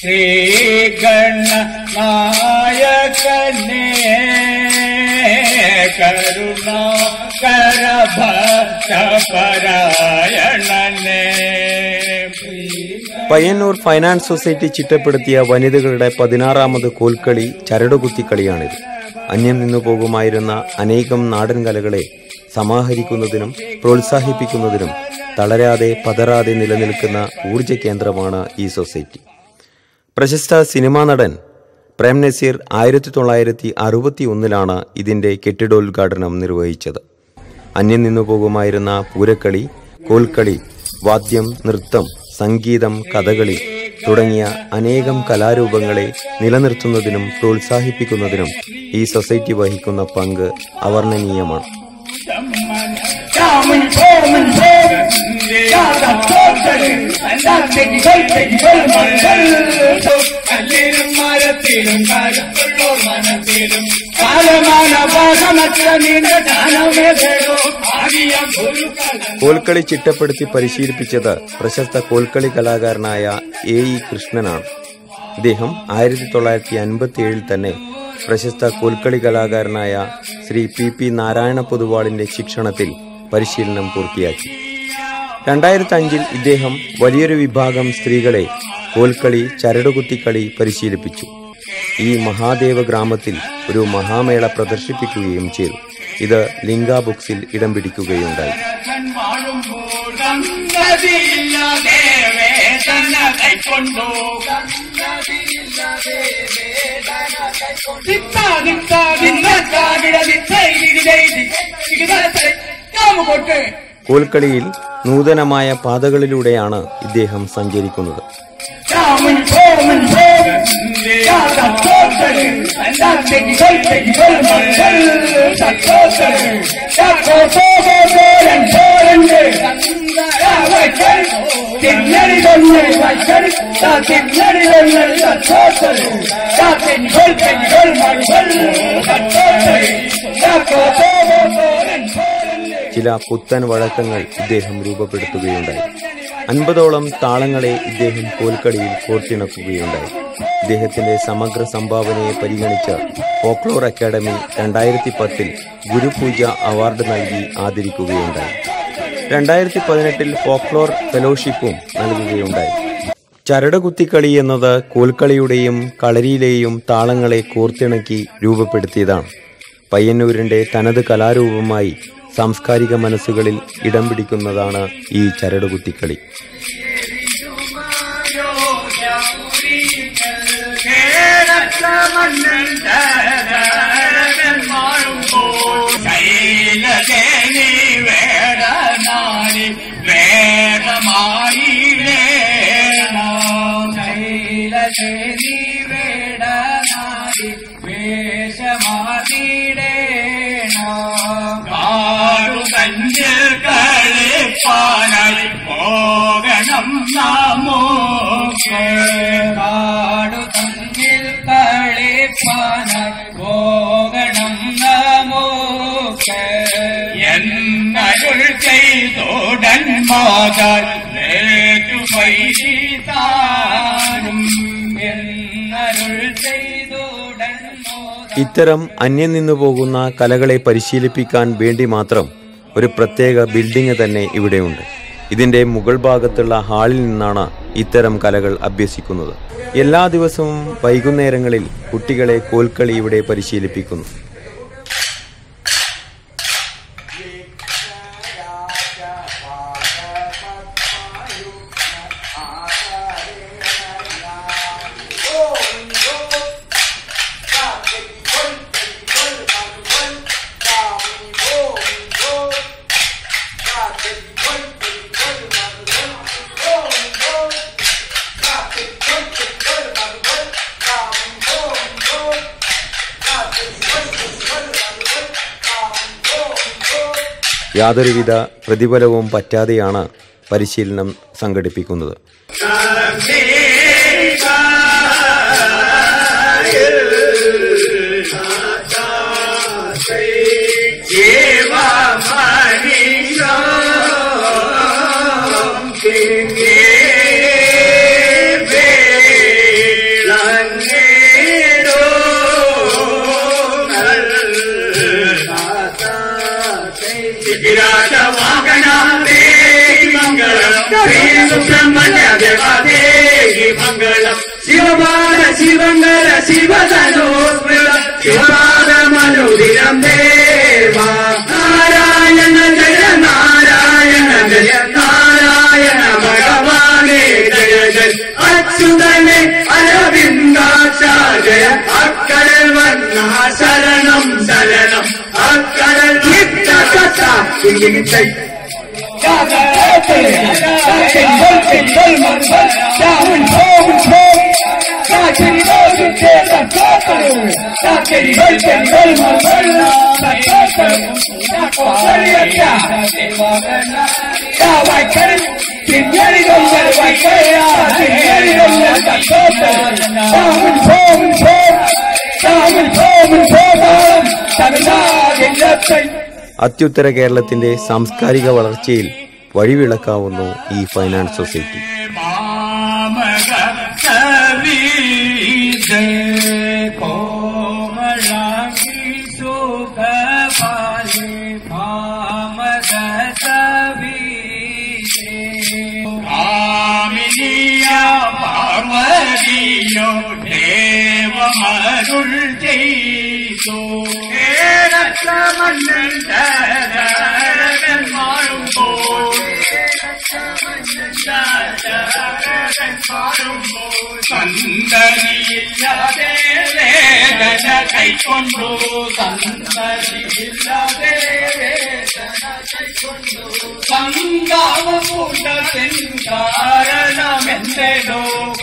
ശ്രീഗണ നായകനേ കരുണാകരഭക്തപരായണനേ Payyanur finance society ചിട്ടപ്പെടുത്തിയ വനിതകളുടെ പതിനാറാമത് കോൽക്കളി ചരടുകുത്തിക്കളിയാണിത് അന്യം നിന്നു പോകുമായിരുന്ന അനേകം നാടൻ കലകളെ സമാഹരിക്കുന്നതിനും പ്രോത്സാഹിപ്പിക്കുന്നതിനും തളരാതെ പതറാതെ നിലനിൽക്കുന്ന ഊർജ കേന്ദ്രമാണ് ഈ സൊസൈറ്റി പ്രശസ്ത സിനിമാ നടൻ പ്രേം നസീർ ആയിരത്തി തൊള്ളായിരത്തി അറുപത്തി ഒന്നിലാണ് ഇതിന്റെ കെട്ടിടോദ്ഘാടനം നിർവഹിച്ചത് അന്യം നിന്നു പോകുമായിരുന്ന പൂരക്കളി കോൽക്കളി വാദ്യം നൃത്തം സംഗീതം കഥകളി തുടങ്ങിയ അനേകം കലാരൂപങ്ങളെ നിലനിർത്തുന്നതിനും പ്രോത്സാഹിപ്പിക്കുന്നതിനും ഈ സൊസൈറ്റി വഹിക്കുന്ന പങ്ക് അവർണ്ണനീയമാണ് രാമൻ സോമൻ സോമൻ യാത തോട്ടല് അല്ലാത്തെകികൾ തെകികൾ മകൾ കല്ലിലും മരത്തിലും കരുത്തുള്ളോർ മനത്തിലും കാലമാന ഭാഗമത്ര നീണ്ട ദാനമേതോ ആകിയ ഒരു കല കോൽക്കളി ചിട്ടപ്പെടുത്തി പരിശീലിപ്പിച്ചത് പ്രശസ്ത കോൽക്കളി കലാകാരനായ എ ഇ കൃഷ്ണനാണ് ഇദ്ദേഹം ആയിരത്തി തൊള്ളായിരത്തി അൻപത്തി ഏഴിൽ തന്നെ പ്രശസ്ത കോൽക്കളി കലാകാരനായ ശ്രീ പി പി നാരായണ പൊതുവാളിന്റെ ശിക്ഷണത്തിൽ പരിശീലനം പൂർത്തിയാക്കി രണ്ടായിരത്തി അഞ്ചിൽ ഇദ്ദേഹം വലിയൊരു വിഭാഗം സ്ത്രീകളെ കോൽക്കളി ചരടുകുത്തിക്കളി പരിശീലിപ്പിച്ചു ഈ മഹാദേവ ഗ്രാമത്തിൽ ഒരു മഹാമേള പ്രദർശിപ്പിക്കുകയും ചെയ്തു ഇത് ലിംഗ ബുക്സിൽ ഇടം പിടിക്കുകയുണ്ടായി വാഴുമ്പോൾ ഗംഗതിയില്ലാതെ വേദന കൈക്കൊണ്ടു കൊട്ട് കോൽക്കളിയിൽ നൂതനമായ പാതകളിലൂടെയാണ് ഇദ്ദേഹം സഞ്ചരിക്കുന്നത് രാമൻ സോമൻ സോമൻ യാത തോട്ടല് അല്ലാത്തെകികൾ തെകികൾ മകൾ സത്തോട്ടല് യാക്കോ സോമോ സോരൻ സോരന്റെ വൈക്കൽ തിന്നടി തൊന്നൽ വൈക്കൽ തിന്നടി തൊന്നൽ സത്തോട്ടല് യാത്തെകികൾ തെകികൾ മകൾ സത്തോട്ടല് യാക്കോ സോമോ സോരൻ സോരന്റെ ചില പുത്തൻ വഴക്കങ്ങൾ ഇദ്ദേഹം രൂപപ്പെടുത്തുകയുണ്ടായി അൻപതോളം താളങ്ങളെ ഇദ്ദേഹം കോൽക്കളിയിൽ കോർത്തിണക്കുകയുണ്ടായി ഇദ്ദേഹത്തിന്റെ സമഗ്ര സംഭാവനയെ പരിഗണിച്ച് ഫോക്ലോർ അക്കാദമി രണ്ടായിരത്തി പത്തിൽ ഗുരുപൂജ അവാർഡ് നൽകി ആദരിക്കുകയുണ്ടായി രണ്ടായിരത്തി പതിനെട്ടിൽ ഫോക്ലോർ ഫെലോഷിപ്പും നൽകുകയുണ്ടായി ചരടുകുത്തിക്കളി എന്നത് കോൽക്കളിയുടെയും കളരിയിലെയും താളങ്ങളെ കോർത്തിണക്കി രൂപപ്പെടുത്തിയതാണ് പയ്യന്നൂരിന്റെ തനത് കലാരൂപമായി സാംസ്കാരിക മനസ്സുകളിൽ ഇടം പിടിക്കുന്നതാണ് ഈ ചരടുകുത്തിക്കളി ശൈലജനി വേടനാരി വേടമായി ശൈലജനി വേടനാരി വേഷമാതിടേണു തഞ്ച് കളിപ്പാനായി പോകണം നാമോക്കെ കാടു തന്നിൽ കളിപ്പാനായി പോകണം നാമോക്കെ എന്നരുൾ ചെയ്തോടൻ മാതാൽ നേറ്റു പൈതാനും എന്നരുൾ ചെയ്തോടൻ മോതാൽ ഇത്തരം അന്യം നിന്നു പോകുന്ന കലകളെ പരിശീലിപ്പിക്കാൻ വേണ്ടി മാത്രം ഒരു പ്രത്യേക ബിൽഡിംഗ് തന്നെ ഇവിടെയുണ്ട് ഇതിന്റെ മുകൾ ഭാഗത്തുള്ള ഹാളിൽ നിന്നാണ് ഇത്തരം കലകൾ അഭ്യസിക്കുന്നത് എല്ലാ ദിവസവും വൈകുന്നേരങ്ങളിൽ കുട്ടികളെ കോൽക്കളി ഇവിടെ പരിശീലിപ്പിക്കുന്നു യാതൊരുവിധ പ്രതിഫലവും പറ്റാതെയാണ് പരിശീലനം സംഘടിപ്പിക്കുന്നത് ശ്രീ സുബ്രഹ്മണ്യ ദേവാദേഹി മംഗളം ശിവപാദ ശിവങ്കര ശിവതനോസ്മൃത ശിവപാദ മനോദിനം ദേവ നാരായണ ജയ നാരായണ ജയ നാരായണ ഭഗവാനേ ജയ ജയ അച്യുതനെ അരവിന്ദാചാര്യ അക്കടൽ വന്ന ശരണം ശരണം അക്കടൽ വിട്ട കഥ ഇങ്ങിട്ടൈ അത്യുത്തര കേരളത്തിന്റെ സാംസ്കാരിക വളർച്ചയിൽ വഴിവിളക്കാവുന്നു ഈ ഫൈനാൻസ് സൊസൈറ്റി മാമക കവിത കോമളാംഗി സുഖപാലി മാമക കവിതേ ആമിനിയ പാർവതിയോ ദേവമരുൾ ചെയ്തു കേരളമണ്ണൻ മാറുമ്പോൾ സന്തതിയില്ലാതെ വേദന കൈക്കൊണ്ടു സന്തതിയില്ലാതെ വേദന കൈക്കൊണ്ടു സംഗാമ കൂട്ടത്തിൻ കാരണമെന്തേടോ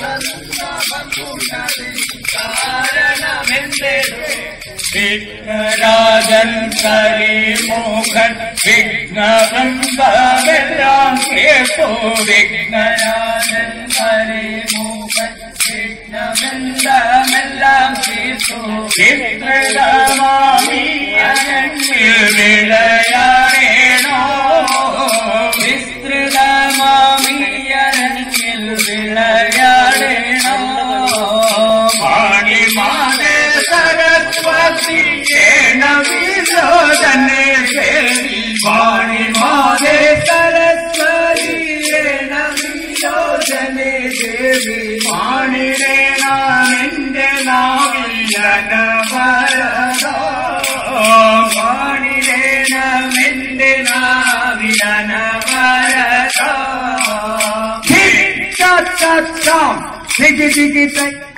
കാരണമെന്തേടോ വിഘ്നരാജൻ കരിമോഹൻ വിഘ്നവന്തമെല്ലാം കേട്ടോ വിഘ്നരാജൻ കരിമോഹൻ വിഘ്നവന്തമെല്ലാം കേട്ടോ വിഘ്നമാമി അനങ്ങിൽ വിളയാടേണോ വിസ്തൃതമാമി അനങ്ങിൽ വിളയാടേണോ പാണിമാനേ സരസ്വതി വിലോചനെ ദേവി പാണിമാനേ സരസ്വതി വിലോചനെ ദേവി പാണിരേണാമിന്റെ നാവിലനവരോ പാണിരേണമിന്റെ നാവിലനവരോ ഹിറ്റാം ഹിഗി ഹിഗി തൈ